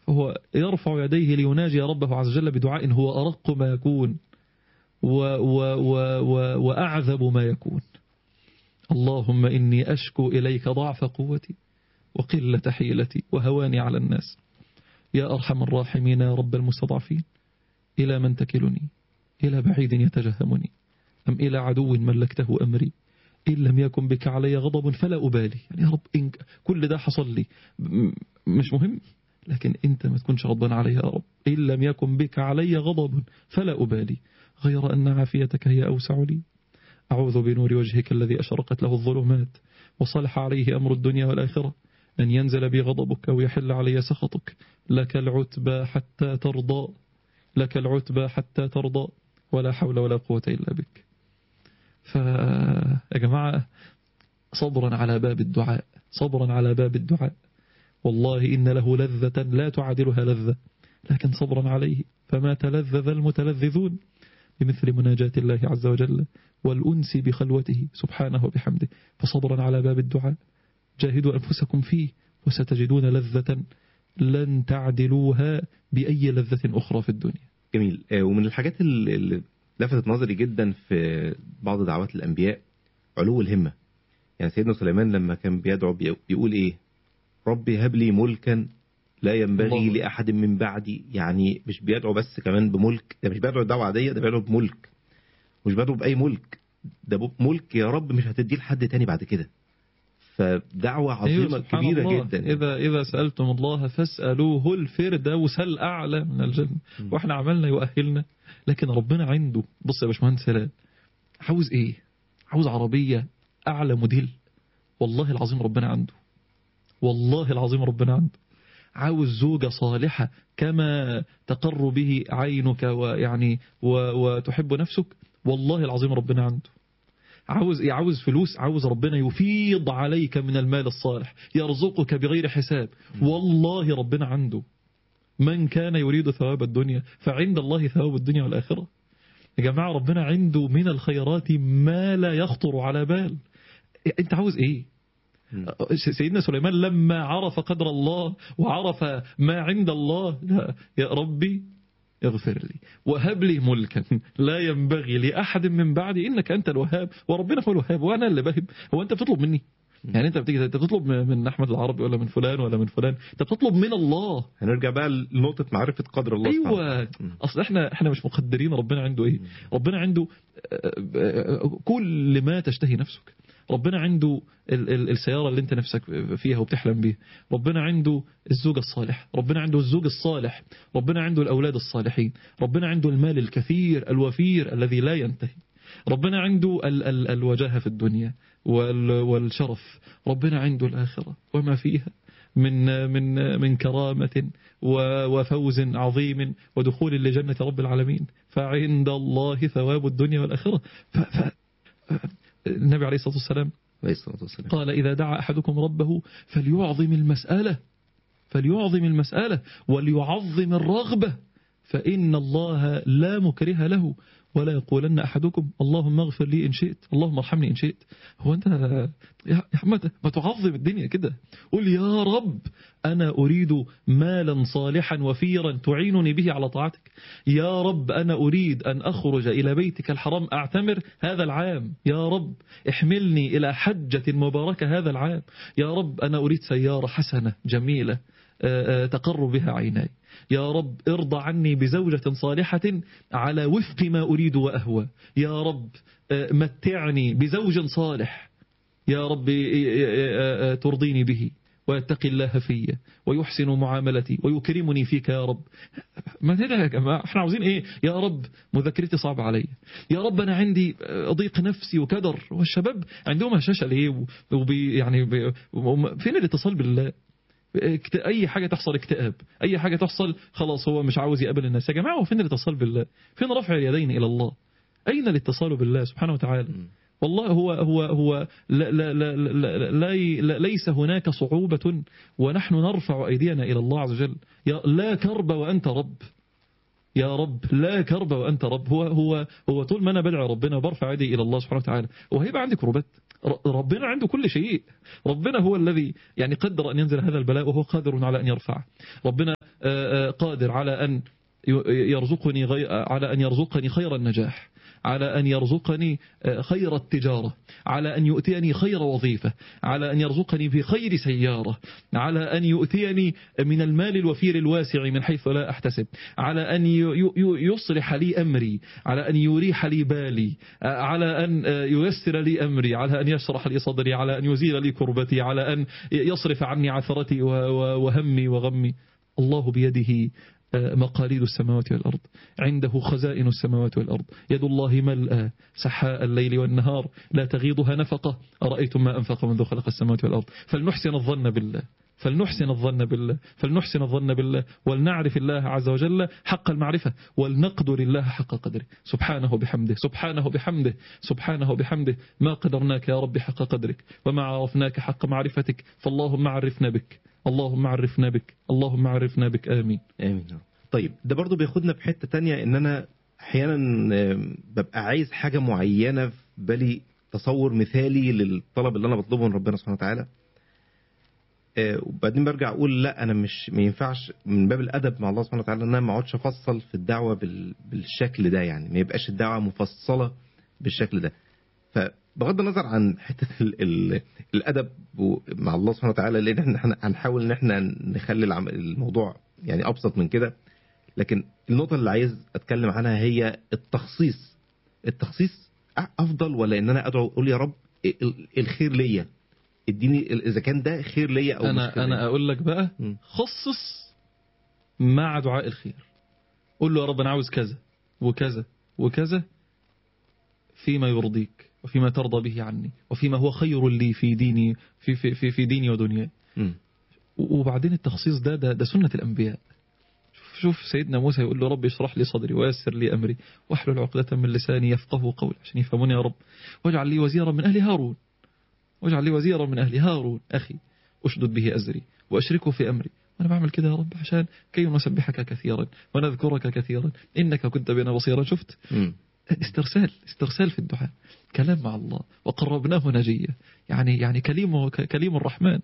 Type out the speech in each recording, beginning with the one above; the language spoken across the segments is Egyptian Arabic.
هو يرفع يديه ليناجي ربه عز وجل بدعاء هو أرق ما يكون و و و و وأعذب ما يكون اللهم إني أشكو إليك ضعف قوتي وقلة حيلتي وهواني على الناس يا أرحم الراحمين يا رب المستضعفين إلى من تكلني إلى بعيد يتجهمني أم إلى عدو ملكته أمري إن لم يكن بك علي غضب فلا أبالي يعني يا رب إن كل ده حصل لي مش مهم لكن أنت ما تكونش غضبان علي يا رب إن لم يكن بك علي غضب فلا أبالي غير أن عافيتك هي أوسع لي أعوذ بنور وجهك الذي أشرقت له الظلمات وصلح عليه أمر الدنيا والآخرة أن ينزل بي غضبك ويحل علي سخطك لك العتبى حتى ترضى لك العتبى حتى ترضى ولا حول ولا قوة إلا بك فيا جماعة صبرا على باب الدعاء صبرا على باب الدعاء والله إن له لذة لا تعادلها لذة لكن صبرا عليه فما تلذذ المتلذذون بمثل مناجاة الله عز وجل والأنس بخلوته سبحانه وبحمده فصبرا على باب الدعاء جاهدوا أنفسكم فيه وستجدون لذة لن تعدلوها بأي لذة أخرى في الدنيا جميل ومن الحاجات اللي لفتت نظري جدا في بعض دعوات الأنبياء علو الهمة يعني سيدنا سليمان لما كان بيدعو بيقول إيه ربي هب لي ملكا لا ينبغي الله. لأحد من بعدي يعني مش بيدعو بس كمان بملك ده مش بيدعو دعوة عادية ده بيدعو بملك مش بيدعو بأي ملك ده ملك يا رب مش هتديه لحد تاني بعد كده فدعوة عظيمة أيوة كبيرة الله. جدا إذا إذا سألتم الله فاسألوه الفردوس الأعلى من الجنة م. وإحنا عملنا يؤهلنا لكن ربنا عنده بص يا باشمهندس هلال عاوز إيه عاوز عربية أعلى موديل والله العظيم ربنا عنده والله العظيم ربنا عنده عاوز زوجة صالحة كما تقر به عينك ويعني وتحب نفسك والله العظيم ربنا عنده عاوز عاوز فلوس عاوز ربنا يفيض عليك من المال الصالح يرزقك بغير حساب والله ربنا عنده من كان يريد ثواب الدنيا فعند الله ثواب الدنيا والآخرة يا جماعة ربنا عنده من الخيرات ما لا يخطر على بال انت عاوز ايه سيدنا سليمان لما عرف قدر الله وعرف ما عند الله يا ربي اغفر لي وهب لي ملكا لا ينبغي لأحد من بعدي إنك أنت الوهاب وربنا هو الوهاب وأنا اللي بهب هو أنت بتطلب مني يعني انت بتيجي انت بتطلب من احمد العربي ولا من فلان ولا من فلان انت بتطلب من الله هنرجع بقى لنقطه معرفه قدر الله ايوه اصل احنا احنا مش مقدرين ربنا عنده ايه ربنا عنده كل ما تشتهي نفسك ربنا عنده ال ال السيارة اللي انت نفسك فيها وبتحلم بيها ربنا عنده الزوج الصالح ربنا عنده الزوج الصالح ربنا عنده الأولاد الصالحين ربنا عنده المال الكثير الوفير الذي لا ينتهي ربنا عنده ال ال الوجاهة في الدنيا والشرف ربنا عنده الآخرة وما فيها من من من كرامة وفوز عظيم ودخول لجنة رب العالمين فعند الله ثواب الدنيا والآخرة ف النبي عليه الصلاة والسلام قال إذا دعا أحدكم ربه فليعظم المسألة فليعظم المسألة وليعظم الرغبة فإن الله لا مكره له ولا يقولن أحدكم اللهم اغفر لي إن شئت اللهم ارحمني إن شئت هو أنت يا أحمد ما تعظم الدنيا كده قل يا رب أنا أريد مالا صالحا وفيرا تعينني به على طاعتك يا رب أنا أريد أن أخرج إلى بيتك الحرام أعتمر هذا العام يا رب احملني إلى حجة مباركة هذا العام يا رب أنا أريد سيارة حسنة جميلة تقر بها عيناي يا رب ارضى عني بزوجة صالحة على وفق ما أريد وأهوى يا رب متعني بزوج صالح يا رب ترضيني به ويتقي الله في ويحسن معاملتي ويكرمني فيك يا رب ما هذا يا جماعة احنا عاوزين ايه يا رب مذاكرتي صعبة علي يا رب انا عندي ضيق نفسي وكدر والشباب عندهم هشاشة ليه وبي يعني بي فين الاتصال بالله اي حاجة تحصل اكتئاب اي حاجة تحصل خلاص هو مش عاوز يقابل الناس يا جماعة وفين الاتصال بالله فين رفع اليدين الى الله اين الاتصال بالله سبحانه وتعالى والله هو هو هو لا لا لا لا لا ليس هناك صعوبة ونحن نرفع أيدينا إلى الله عز وجل يا لا كرب وأنت رب يا رب لا كرب وأنت رب هو هو هو طول ما أنا بدعي ربنا برفع يدي إلى الله سبحانه وتعالى وهيبقى عندي كربات ربنا عنده كل شيء ربنا هو الذي يعني قدر أن ينزل هذا البلاء وهو قادر على أن يرفعه ربنا آه، آه، قادر على أن ي- يرزقني غي... على أن يرزقني خير النجاح على أن يرزقني آه، خير التجارة على أن يؤتيني خير وظيفة على أن يرزقني بخير سيارة على أن يؤتيني من المال الوفير الواسع من حيث لا أحتسب على أن ي- ي- يصلح لي أمري على أن يريح لي بالي آه، على أن آه، ييسر لي أمري على أن يشرح لي صدري على أن يزيل لي كربتي على أن يصرف عني عثرتي و- و- وهمي وغمي الله بيده آه، مقاليد السماوات والأرض عنده خزائن السماوات والأرض يد الله ملأى سحاء الليل والنهار لا تغيضها نفقة أرأيتم ما أنفق منذ خلق السماوات والأرض فلنحسن الظن بالله فلنحسن الظن بالله فلنحسن الظن بالله ولنعرف الله عز وجل حق المعرفة ولنقدر الله حق قدره سبحانه بحمده سبحانه بحمده سبحانه بحمده ما قدرناك يا رب حق قدرك وما عرفناك حق معرفتك فاللهم عرفنا بك اللهم عرفنا بك اللهم عرفنا بك آمين امين يا رب. طيب ده برضو بياخدنا في حته تانية ان انا احيانا آم، ببقى عايز حاجه معينه في بالي تصور مثالي للطلب اللي انا بطلبه من ربنا سبحانه وتعالى آه، وبعدين برجع اقول لا انا مش ما ينفعش من باب الادب مع الله سبحانه وتعالى ان انا ما اقعدش افصل في الدعوه بال- بالشكل ده يعني ما يبقاش الدعوه مفصله بالشكل ده فبغض النظر عن حته ال ال الادب و- مع الله سبحانه وتعالى لان احنا هنحاول ان احنا نخلي العم- الموضوع يعني ابسط من كده لكن النقطه اللي عايز اتكلم عنها هي التخصيص التخصيص أ- افضل ولا ان انا ادعو اقول يا رب ال- الخير ليا اديني ال- اذا كان ده خير ليا او مش أنا خير أنا ليا. أقول لك بقى مم. خصص مع دعاء الخير قول له يا رب أنا عاوز كذا وكذا وكذا فيما يرضيك وفيما ترضى به عني وفيما هو خير لي في ديني في في في, في ديني ودنياي مم. وبعدين التخصيص ده ده, ده سنة الأنبياء شوف, شوف سيدنا موسى يقول له رب اشرح لي صدري ويسر لي أمري واحلل عقدة من لساني يفقه قولي عشان يفهموني يا رب واجعل لي وزيرا من أهل هارون واجعل لي وزيرا من أهل هارون أخي أشدد به أزري وأشركه في أمري وأنا بعمل كده يا رب عشان كي نسبحك كثيرا ونذكرك كثيرا إنك كنت بنا بصيرا شفت مم. استرسال استرسال في الدعاء كلام مع الله وقربناه نجيا يعني يعني كليم كليم الرحمن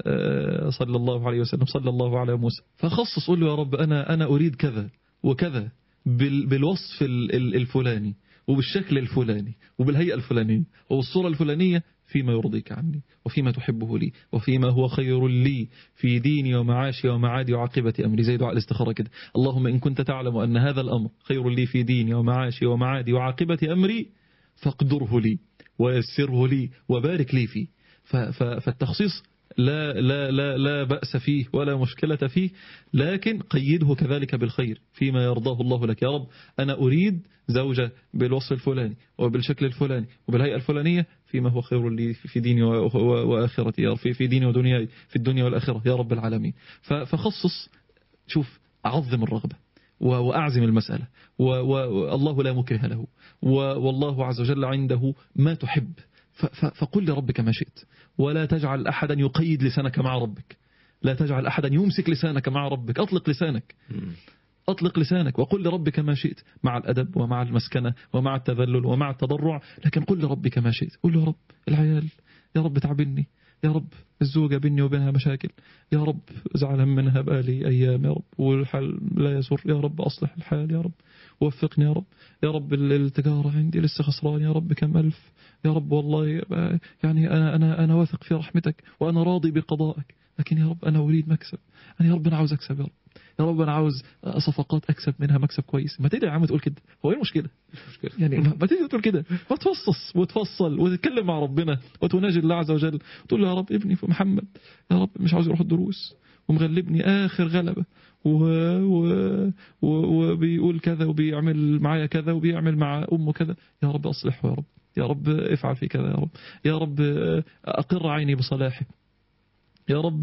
آه، صلى الله عليه وسلم صلى الله على موسى فخصص قول له يا رب انا انا اريد كذا وكذا بال- بالوصف ال- ال- الفلاني وبالشكل الفلاني وبالهيئة الفلانية وبالصورة الفلانية فيما يرضيك عني وفيما تحبه لي وفيما هو خير لي في ديني ومعاشي ومعادي وعاقبة أمري زي دعاء الاستخارة كده اللهم إن كنت تعلم أن هذا الأمر خير لي في ديني ومعاشي ومعادي وعاقبة أمري فاقدره لي ويسره لي وبارك لي فيه ف- ف- فالتخصيص لا لا لا لا بأس فيه ولا مشكلة فيه لكن قيده كذلك بالخير فيما يرضاه الله لك يا رب أنا أريد زوجة بالوصف الفلاني وبالشكل الفلاني وبالهيئة الفلانية فيما هو خير لي في ديني و- و- وآخرتي يا رب في في ديني ودنياي في الدنيا والآخرة يا رب العالمين ف- فخصص شوف أعظم الرغبة و- وأعزم المسألة والله لا مكره له و- والله عز وجل عنده ما تحب ف- ف- فقل لربك ما شئت ولا تجعل أحدا يقيد لسانك مع ربك لا تجعل أحدا يمسك لسانك مع ربك أطلق لسانك مم. أطلق لسانك وقل لربك ما شئت مع الأدب ومع المسكنة ومع التذلل ومع التضرع لكن قل لربك ما شئت قل له يا رب العيال يا رب تعبني يا رب الزوجة بيني وبينها مشاكل يا رب ازعل منها بقالي أيام يا رب والحال لا يسر يا رب أصلح الحال يا رب وفقني يا رب يا رب ال- التجارة عندي لسه خسران يا رب كم ألف يا رب والله بقى- يعني أنا, أنا, أنا واثق في رحمتك وأنا راضي بقضائك لكن يا رب أنا أريد مكسب أنا يا رب أنا عاوز أكسب يا رب يا رب أنا عاوز صفقات أكسب منها مكسب كويس ما تدري يا عم تقول كده هو إيه المشكلة مشكلة. يعني ما ما تيجي تقول كده وتفصص وتفصل وتتكلم مع ربنا وتناجي الله عز وجل تقول له يا رب ابني في محمد يا رب مش عاوز يروح الدروس ومغلبني آخر غلبة و... و... و... وبيقول كذا وبيعمل معايا كذا وبيعمل مع أمه كذا يا رب أصلحه يا رب يا رب افعل في كذا يا رب يا رب أقر عيني بصلاحه يا رب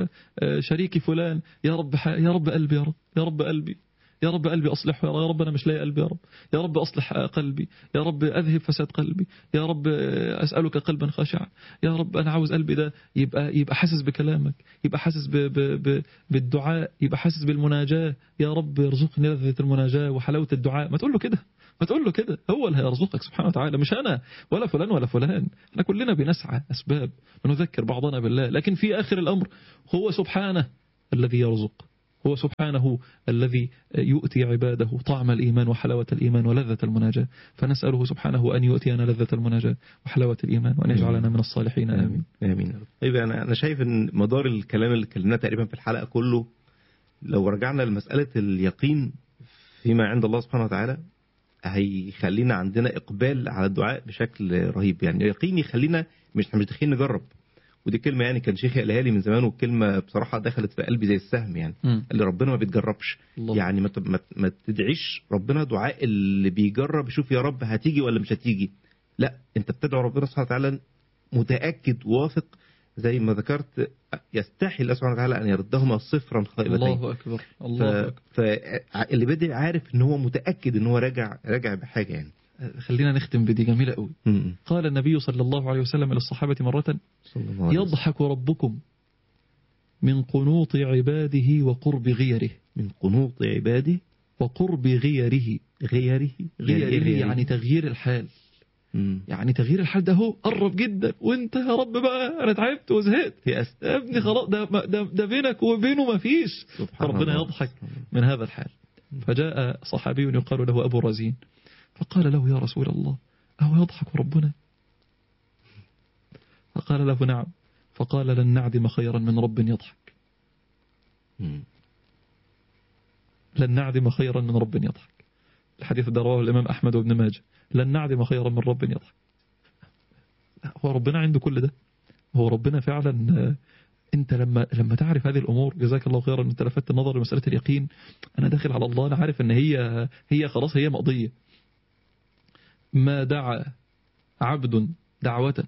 شريكي فلان يا رب ح... يا رب قلبي يا رب يا رب قلبي يا رب قلبي أصلحه يا رب أنا مش لاقي قلبي يا رب يا رب أصلح قلبي يا رب أذهب فساد قلبي يا رب أسألك قلبا خاشعا يا رب أنا عاوز قلبي ده يبقى يبقى حاسس بكلامك يبقى حاسس ب ب ب بالدعاء يبقى حاسس بالمناجاة يا رب ارزقني لذة المناجاة وحلاوة الدعاء ما تقول له كده ما تقول له كده هو اللي هيرزقك سبحانه وتعالى مش أنا ولا فلان ولا فلان احنا كلنا بنسعى أسباب ونذكر بعضنا بالله لكن في آخر الأمر هو سبحانه الذي يرزق هو سبحانه الذي يؤتي عباده طعم الإيمان وحلاوة الإيمان ولذة المناجاة فنسأله سبحانه أن يؤتينا لذة المناجاة وحلاوة الإيمان وأن يجعلنا من الصالحين آمين امين يا رب. طيب انا انا شايف ان مدار الكلام اللي اتكلمناه تقريبا في الحلقه كله لو رجعنا لمساله اليقين فيما عند الله سبحانه وتعالى هيخلينا عندنا اقبال على الدعاء بشكل رهيب يعني اليقين يخلينا مش مش داخلين نجرب ودي كلمه يعني كان شيخي قالها لي من زمان والكلمه بصراحه دخلت في قلبي زي السهم يعني مم. قال لي ربنا ما بيتجربش الله. يعني ما ت- ما ت- ما تدعيش ربنا دعاء اللي بيجرب يشوف يا رب هتيجي ولا مش هتيجي لا انت بتدعو ربنا سبحانه وتعالى متاكد واثق زي ما ذكرت يستحي الله سبحانه وتعالى ان يردهما صفرا خائبتين الله أكبر الله أكبر فاللي بدأ عارف ان هو متاكد ان هو راجع راجع بحاجه يعني خلينا نختم بدي جميلة قوي م- قال النبي صلى الله عليه وسلم للصحابة مرة صلى الله عليه وسلم. يضحك ربكم من قنوط عباده وقرب غيره من قنوط عبادي وقرب غيره غيره غيره يعني تغيير الحال م. يعني تغيير الحال ده هو قرب جدا وانت يا رب بقى انا تعبت وزهقت يأس يا ابني خلاص ده ده, ده بينك وبينه ما فيش سبحان فربنا الله. يضحك من هذا الحال فجاء صحابي يقال له أبو رزين فقال له يا رسول الله أهو يضحك ربنا فقال له نعم فقال لن نعدم خيرا من رب يضحك م. لن نعدم خيرا من رب يضحك الحديث ده رواه الإمام أحمد وابن ماجه لن نعدم خيرا من رب يضحك لا، هو ربنا عنده كل ده هو ربنا فعلا آه، انت لما لما تعرف هذه الامور جزاك الله خيرا انت لفتت النظر لمساله اليقين انا داخل على الله انا عارف ان هي هي خلاص هي مقضيه ما دعا عبد دعوه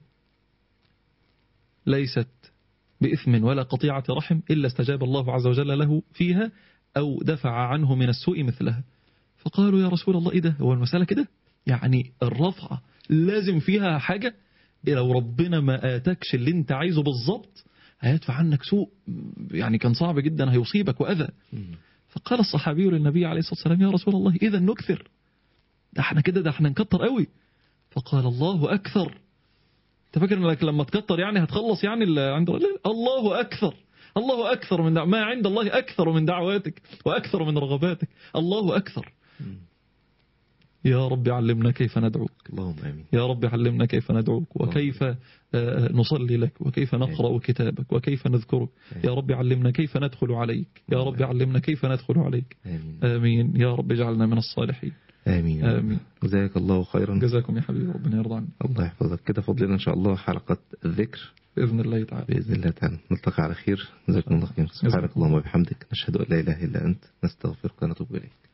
ليست باثم ولا قطيعه رحم الا استجاب الله عز وجل له فيها او دفع عنه من السوء مثلها فقالوا يا رسول الله ايه ده هو المساله كده يعني الرفعه لازم فيها حاجه لو ربنا ما اتاكش اللي انت عايزه بالظبط هيدفع عنك سوء يعني كان صعب جدا هيصيبك واذى م. فقال الصحابي للنبي عليه الصلاه والسلام يا رسول الله اذا نكثر ده احنا كده ده احنا نكتر قوي فقال الله اكثر انت فاكر انك لما تكتر يعني هتخلص يعني اللي عند لا، الله اكثر الله اكثر من دع... ما عند الله اكثر من دعواتك واكثر من رغباتك الله اكثر م. يا رب علمنا كيف ندعوك اللهم امين يا رب علمنا كيف ندعوك وكيف آه، نصلي لك وكيف نقرأ كتابك وكيف نذكرك يا رب علمنا كيف ندخل عليك يا رب علمنا كيف ندخل عليك امين آمين يا رب اجعلنا من الصالحين امين يا رب. آمين. جزاك الله خيرا جزاكم يا حبيبي ربنا يرضى عنك الله يحفظك كده فضلنا ان شاء الله حلقه الذكر بإذن الله تعالى باذن الله تعالى نلتقي على خير جزاكم الله خير سبحانك اللهم وبحمدك نشهد ان لا اله الا انت نستغفرك ونتوب اليك